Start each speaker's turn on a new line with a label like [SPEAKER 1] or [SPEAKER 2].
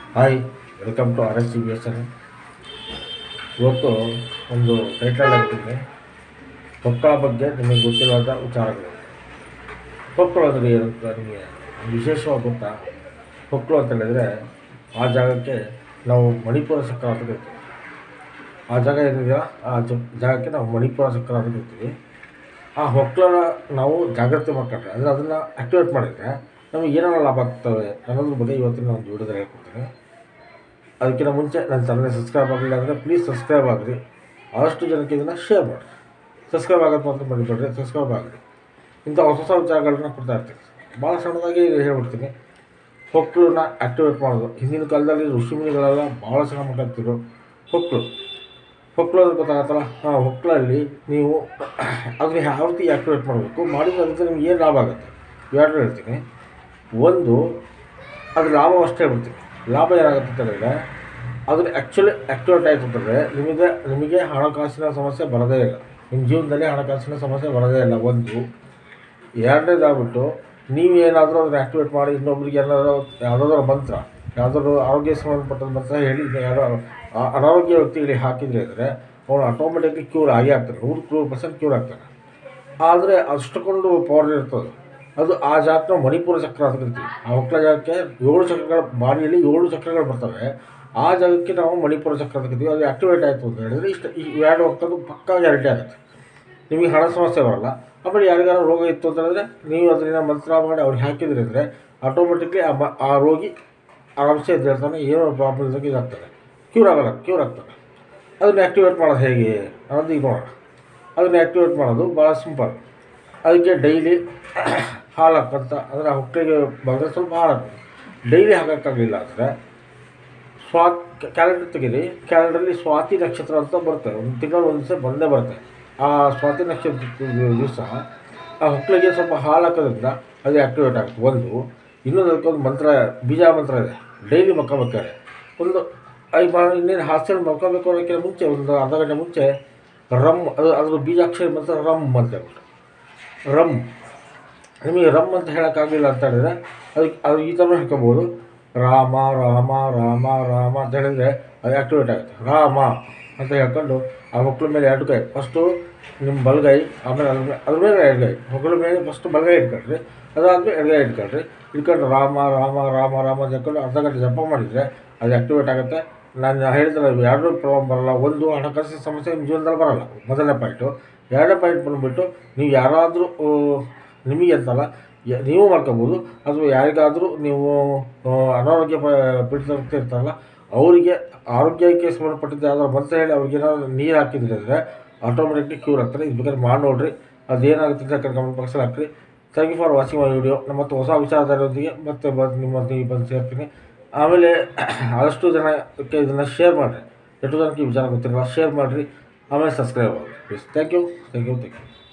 [SPEAKER 1] hi welcome to R S T B S N ಇವತ್ತು ಒಂದು title ಆಗ್ತಿದೆ ಮಕ್ಕಳ ಬಗ್ಗೆ ನಿಮಗೆ ಗೊತ್ತಿಲ್ಲದ ವಿಚಾರಗಳು ಮಕ್ಕಳು ಅಂದರೆ ಏನು ಅಂತ ನಿಮಗೆ ವಿಶೇಷವಾಗಿ ಗೊತ್ತಾ ಮಕ್ಕಳು ಅಂತ ಹೇಳಿದರೆ ಆ ಜಾಗಕ್ಕೆ ನಾವು ಮಣಿಪುರ ಚಕ್ರ ಅಂತ ಕರಿತೀವಿ ಆ ಜಾಗ ಏನಿದೆಯಲ್ಲ ಆ ಜ- ಜಾಗಕ್ಕೆ ನಾವು ಮಣಿಪುರ ಚಕ್ರ ಅಂತ ಕರಿತೀವಿ ಆ ಹೊಕ್ಕಳನ್ನ ನಾವು ಜಾಗ್ರತೆ ಮಾಡ್ಕೊಂಡ್ರೆ ಅಂದರೆ ಅದನ್ನು ಆ್ಯಕ್ಟಿವೇಟ್ ಮಾಡಿದರೆ ನಮಗೆ ಏನೆಲ್ಲ ಲಾಭ ಆಗ್ತವೆ ಅನ್ನೋದ್ರ ಬಗ್ಗೆ ಇವತ್ತಿನ ಒಂದು ವಿಡಿಯೋದಲ್ಲಿ ಹೇಳ್ಕೊಡ್ತೀನಿ ಅದಕ್ಕಿಂತ ಮುಂಚೆ ನನ್ನ ಚಾನಲ್ಗೆ ಸಬ್ಸ್ಕ್ರೈಬ್ ಆಗಲಿಲ್ಲ ಅಂದರೆ ಪ್ಲೀಸ್ ಸಬ್ಸ್ಕ್ರೈಬ್ ಆಗಿರಿ ಆದಷ್ಟು ಜನಕ್ಕೆ ಇದನ್ನು ಶೇರ್ ಮಾಡಿ ಸಬ್ಸ್ಕ್ರೈಬ್ ಆಗೋದು ಮಾತ್ರ ಮರಿಬೇಡ್ರಿ ಸಬ್ಸ್ಕ್ರೈಬ್ ಆಗಿರಿ ಇಂಥ ಹೊಸ ಹೊಸ ವಿಚಾರಗಳನ್ನ ಕೊಡ್ತಾ ಇರ್ತೀನಿ ಭಾಳ ಸಣ್ಣದಾಗಿ ಹೇಳ್ಬಿಡ್ತೀನಿ ಹೊಕ್ಕಳನ್ನ ಆ್ಯಕ್ಟಿವೇಟ್ ಮಾಡೋದು ಹಿಂದಿನ ಕಾಲದಲ್ಲಿ ಋಷಿಮುನಿಗಳೆಲ್ಲ ಭಾಳ ಚೆನ್ನಾಗಿ ಮಾತಾಡ್ತಿದ್ರು ಹೊಕ್ಕಳು ಹೊಕ್ಕಳು ಅಂದ್ರೆ ಗೊತ್ತಾಗತ್ತಲ್ಲ ಆ ಹೊಕ್ಕಳಲ್ಲಿ ನೀವು ಅದನ್ನ ಯಾವ ರೀತಿ ಆ್ಯಕ್ಟಿವೇಟ್ ಮಾಡಬೇಕು ಮಾಡಿದ್ರಿಂದ ನಿಮ್ಗೆ ಏನು ಲಾಭ ಆಗುತ್ತೆ ಎರಡು ಹೇಳ್ತೀನಿ ಒಂದು ಅದು ಲಾಭ ಅಷ್ಟೇ ಹೇಳ್ಬಿಡ್ತೀನಿ ಲಾಭ ಏನಾಗುತ್ತೆ ಅಂತ ಹೇಳಿದ್ರೆ ಅದನ್ನು ಆ್ಯಕ್ಚುಲಿ ಆ್ಯಕ್ಟಿವೇಟ್ ಆಯಿತು ಅಂತಂದರೆ ನಿಮಗೆ ನಿಮಗೆ ಹಣಕಾಸಿನ ಸಮಸ್ಯೆ ಬರೋದೇ ಇಲ್ಲ ನಿಮ್ಮ ಜೀವನದಲ್ಲಿ ಹಣಕಾಸಿನ ಸಮಸ್ಯೆ ಬರೋದೇ ಇಲ್ಲ ಒಂದು ಎರಡನೇದಾಗ್ಬಿಟ್ಟು ನೀವು ಏನಾದರೂ ಅದನ್ನ ಆ್ಯಕ್ಟಿವೇಟ್ ಮಾಡಿ ಇನ್ನೊಬ್ರಿಗೆ ಏನಾದರೂ ಯಾವುದಾದ್ರೂ ಮಂತ್ರ ಯಾವುದಾದ್ರು ಆರೋಗ್ಯ ಸಂಬಂಧಪಟ್ಟದ ಮಂತ್ರ ಹೇಳಿ ಯಾರೋ ಆ- ಅನಾರೋಗ್ಯ ವ್ಯಕ್ತಿಗಳಿಗೆ ಹಾಕಿದರೆ ಅಂದರೆ ಅವನು ಆಟೋಮೆಟಿಕ್ಲಿ ಕ್ಯೂರ್ ಆಗೇ ಆಗ್ತಾನೆ ನೂರು ನೂರು ಪರ್ಸೆಂಟ್ ಕ್ಯೂರ್ ಆಗ್ತಾನೆ ಆದರೆ ಅಷ್ಟಕ್ಕೊಂದು ಪವರ್ ಇರ್ತದೆ ಅದು ಆ ಜಾಗಕ್ಕೆ ನಾವು ಮಣಿಪುರ ಚಕ್ರ ಅಂತ ಕರಿತೀವಿ ಆ ಒಕ್ಕಲ ಜಾಗಕ್ಕೆ ಏಳು ಚಕ್ರಗಳ ಬಾಡಿಯಲ್ಲಿ ಏಳು ಚಕ್ರಗಳು ಬರ್ತವೆ ಆ ಜಾಗಕ್ಕೆ ನಾವು ಮಣಿಪುರ ಚಕ್ರ ಅಂತ ಕರಿತೀವಿ ಅದು ಆ್ಯಕ್ಟಿವೇಟ್ ಆಯಿತು ಅಂತ ಹೇಳಿದ್ರೆ ಇಷ್ಟು ಈ ಎರಡು ಒಕ್ಕದು ಪಕ್ಕಾ ಗ್ಯಾರಂಟಿ ಆಗುತ್ತೆ ನಿಮಗೆ ಹಣ ಸಮಸ್ಯೆ ಬರಲ್ಲ ಆಮೇಲೆ ಯಾರಿಗಾರು ರೋಗ ಇತ್ತು ಅಂತ ಹೇಳಿದ್ರೆ ನೀವು ಅದರಿಂದ ಮಂತ್ರ ಮಾಡಿ ಅವ್ರಿಗೆ ಹಾಕಿದ್ರಿ ಅಂದರೆ ಆಟೋಮೆಟಿಕ್ಲಿ ಆ ಮ- ಆ ರೋಗಿ ಆರಾಮ್ಸೆ ಎದ್ದೇಳ್ತಾನೆ ಏನೋ ಪ್ರಾಬ್ಲಮ್ ಇದ್ದಾಗ ಇದಾಗ್ತಾನೆ ಕ್ಯೂರ್ ಆಗಲ್ಲ ಕ್ಯೂರ್ ಆಗ್ತಾನೆ ಅದನ್ನ ಆ್ಯಕ್ಟಿವೇಟ್ ಮಾಡೋದು ಹೇಗೆ ಅನ್ನೋದು ಈಗ ನೋಡೋಣ ಅದನ್ನ ಆ್ಯಕ್ಟಿವೇಟ್ ಮಾಡೋದು ಭಾಳ ಸಿಂಪಲ್ ಅದಕ್ಕೆ ಡೈಲಿ ಹಾಲು ಹಾಕಂತ ಅಂದರೆ ಹೊಟ್ಟೆಗೆ ಬಂದರೆ ಸ್ವಲ್ಪ ಹಾಲು ಹಾಕಿ ಡೈಲಿ ಹಾಕೋಕ್ಕಾಗಲಿಲ್ಲ ಅಂದರೆ ಸ್ವಾ ಕ್ಯಾಲೆಂಡರ್ ತೆಗೀರಿ ಕ್ಯಾಲೆಂಡರಲ್ಲಿ ಸ್ವಾತಿ ನಕ್ಷತ್ರ ಅಂತ ಬರುತ್ತೆ ಒಂದು ತಿಂಗಳು ಒಂದು ದಿವಸ ಬಂದೇ ಬರುತ್ತೆ ಆ ಸ್ವಾತಿ ನಕ್ಷತ್ರ ದಿವಸ ಆ ಹೊಕ್ಕಳಿಗೆ ಸ್ವಲ್ಪ ಹಾಲು ಹಾಕೋದ್ರಿಂದ ಅದು ಆ್ಯಕ್ಟಿವೇಟ್ ಆಗುತ್ತೆ ಒಂದು ಇನ್ನೊಂದು ಅದಕ್ಕೊಂದು ಮಂತ್ರ ಬೀಜ ಮಂತ್ರ ಇದೆ ಡೈಲಿ ಮಕ್ಕೋಬೇಕಾದ್ರೆ ಒಂದು ಐದು ಮಾ ಇನ್ನೇನು ಹಾಸ್ಟೆಲ್ ಮಲ್ಕೋಬೇಕು ಅನ್ನೋಕ್ಕಿಂತ ಮುಂಚೆ ಒಂದು ಅರ್ಧ ಗಂಟೆ ಮುಂಚೆ ರಮ್ ಅದು ಅದ್ರ ಬೀಜಾಕ್ಷರ ಮಂತ್ರ ರಮ್ ಅಂತ ಹೇಳ್ಬಿಟ್ಟು ರಮ್ ನಿಮಗೆ ರಮ್ ಅಂತ ಹೇಳೋಕ್ಕಾಗಲಿಲ್ಲ ಅಂತ ಹೇಳಿದ್ರೆ ಅದಕ್ಕೆ ಅದು ಈ ಥರ ಹೇಳ್ಕೊಬೋದು ರಾಮ ರಾಮ ರಾಮ ರಾಮ ಅಂತ ಹೇಳಿದ್ರೆ ಅದು ಆ್ಯಕ್ಟಿವೇಟ್ ಆಗುತ್ತೆ ರಾಮ ಅಂತ ಹೇಳ್ಕೊಂಡು ಆ ಮಕ್ಕಳ ಮೇಲೆ ಎರಡು ಕೈ ಫಸ್ಟು ನಿಮ್ಮ ಬಲಗೈ ಆಮೇಲೆ ಅದ್ರ ಮೇಲೆ ಅದ್ರ ಮೇಲೆ ಎಡಗೈ ಮಕ್ಕಳ ಮೇಲೆ ಫಸ್ಟ್ ಬಲಗೈ ಇಟ್ಕೊಳ್ರಿ ಅದಾದಮೇಲೆ ಎಡಗೈ ಇಟ್ಕೊಳ್ರಿ ಇಟ್ಕೊಂಡು ರಾಮ ರಾಮ ರಾಮ ರಾಮ ಅಂತ ಹೇಳ್ಕೊಂಡು ಅರ್ಧ ಗಂಟೆ ಜಪ ಮಾಡಿದರೆ ಅದು ಆ್ಯಕ್ಟಿವೇಟ್ ಆಗುತ್ತೆ ನಾನು ಹೇಳಿದ್ರೆ ಎರಡೂ ಪ್ರಾಬ್ಲಮ್ ಬರಲ್ಲ ಒಂದು ಹಣಕಾಸಿನ ಸಮಸ್ಯೆ ನಿಮ್ಮ ಜೀವನದಲ್ಲಿ ಬರಲ್ಲ ಮೊದಲನೇ ಪಾಯಿಂಟು ಎರಡನೇ ಪಾಯಿಂಟ್ ಬಂದುಬಿಟ್ಟು ನೀವು ಯಾರಾದರೂ ನಿಮಗೆ ಅಂತಲ್ಲ ಯ- ನೀವು ಮಾಡ್ಕೋಬೋದು ಅಥವಾ ಯಾರಿಗಾದರೂ ನೀವು ಆ, ಅನಾರೋಗ್ಯ ಪ- ಪೀಡಿತ ವ್ಯಕ್ತಿ ಇರ್ತಾರಲ್ಲ ಅವರಿಗೆ ಆರೋಗ್ಯಕ್ಕೆ ಸಂಬಂಧಪಟ್ಟಿದ್ದು ಯಾವ್ದಾದ್ರು ಮಂತ್ರ ಹೇಳಿ ಅವ್ರಿಗೆ ಏನಾದ್ರು ನೀರು ಹಾಕಿದ್ರೆ ಅಂದರೆ ಆಟೋಮೆಟಿಕ್ಲಿ ಕ್ಯೂರ್ ಆಗ್ತಾರೆ ಇದು ಬೇಕಾದ್ರೆ ಮಾಡಿ ನೋಡ್ರಿ ಅದೇನಾಗುತ್ತೆ ಅಂತ ಕಮೆಂಟ್ ಬಾಕ್ಸಲ್ಲಿ ಹಾಕ್ರಿ thank you for watching my video ನಮ್ಮ ಮತ್ತು ಹೊಸ ವಿಚಾರದೊಂದಿಗೆ ಮತ್ತೆ ಬಂದು ನಿಮ್ಮೊಂದಿಗೆ ಬಂದು ಸೇರ್ತೀನಿ ಆಮೇಲೆ ಆದಷ್ಟು ಜನಕ್ಕೆ ಇದನ್ನು ಶೇರ್ ಮಾಡಿರಿ ಎಷ್ಟು ಜನಕ್ಕೆ ಈ ವಿಚಾರ ಗೊತ್ತಿರಲ್ಲ ಶೇರ್ ಮಾಡಿರಿ ಆಮೇಲೆ ಸಬ್ಸ್ಕ್ರೈಬ್ ಆಗಿ please thank you thank you thank you